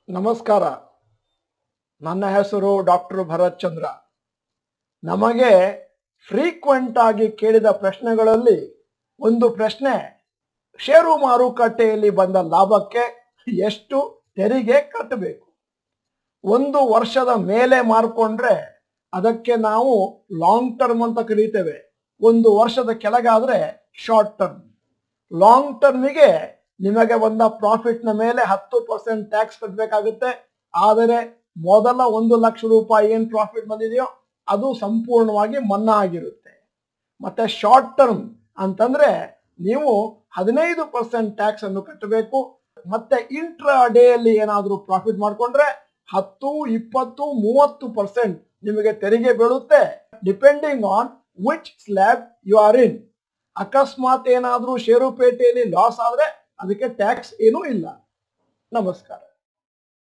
ನಮಸ್ಕಾರ ನನ್ನ ಹೆಸರು ಡಾಕ್ಟರ್ ಭರತ್ ಚಂದ್ರ ನಮಗೆ ಫ್ರೀಕ್ವೆಂಟ್ ಆಗಿ ಕೇಳಿದ ಪ್ರಶ್ನೆಗಳಲ್ಲಿ ಒಂದು ಪ್ರಶ್ನೆ ಷೇರು ಮಾರುಕಟ್ಟೆಯಲ್ಲಿ ಬಂದ ಲಾಭಕ್ಕೆ ಎಷ್ಟು ತೆರಿಗೆ ಕಟ್ಟಬೇಕು ಒಂದು ವರ್ಷದ ಮೇಲೆ ಮಾರ್ಕೊಂಡ್ರೆ ಅದಕ್ಕೆ ನಾವು ಲಾಂಗ್ ಟರ್ಮ್ ಅಂತ ಕರೀತೇವೆ ಒಂದು ವರ್ಷದ ಕೆಳಗಾದ್ರೆ ಶಾರ್ಟ್ ಟರ್ಮ್ ಲಾಂಗ್ ಟರ್ಮಿಗೆ ನಿಮಗೆ ಬಂದ ಪ್ರಾಫಿಟ್ನ ಮೇಲೆ ಹತ್ತು ಪರ್ಸೆಂಟ್ ಟ್ಯಾಕ್ಸ್ ಕಟ್ಟಬೇಕಾಗುತ್ತೆ ಆದರೆ ಮೊದಲ ಒಂದು ಲಕ್ಷ ರೂಪಾಯಿ ಏನ್ ಪ್ರಾಫಿಟ್ ಬಂದಿದೆಯೋ ಅದು ಸಂಪೂರ್ಣವಾಗಿ ಮನ್ನಾ ಆಗಿರುತ್ತೆ ಮತ್ತೆ ಶಾರ್ಟ್ ಟರ್ಮ್ ಅಂತಂದ್ರೆ ನೀವು ಹದಿನೈದು ಪರ್ಸೆಂಟ್ ಟ್ಯಾಕ್ಸ್ ಅನ್ನು ಕಟ್ಟಬೇಕು ಮತ್ತೆ ಇಂಟ್ರಾ ಡೇ ಅಲ್ಲಿ ಏನಾದರೂ ಪ್ರಾಫಿಟ್ ಮಾಡ್ಕೊಂಡ್ರೆ ಹತ್ತು ಇಪ್ಪತ್ತು ಮೂವತ್ತು ಪರ್ಸೆಂಟ್ ನಿಮಗೆ ತೆರಿಗೆ ಬೀಳುತ್ತೆ depending on which slab you are in ಅಕಸ್ಮಾತ್ ಏನಾದರೂ ಷೇರುಪೇಟೆಯಲ್ಲಿ ಲಾಸ್ ಆದ್ರೆ ಅದಕ್ಕೆ ಟ್ಯಾಕ್ಸ್ ಏನೂ ಇಲ್ಲ ನಮಸ್ಕಾರ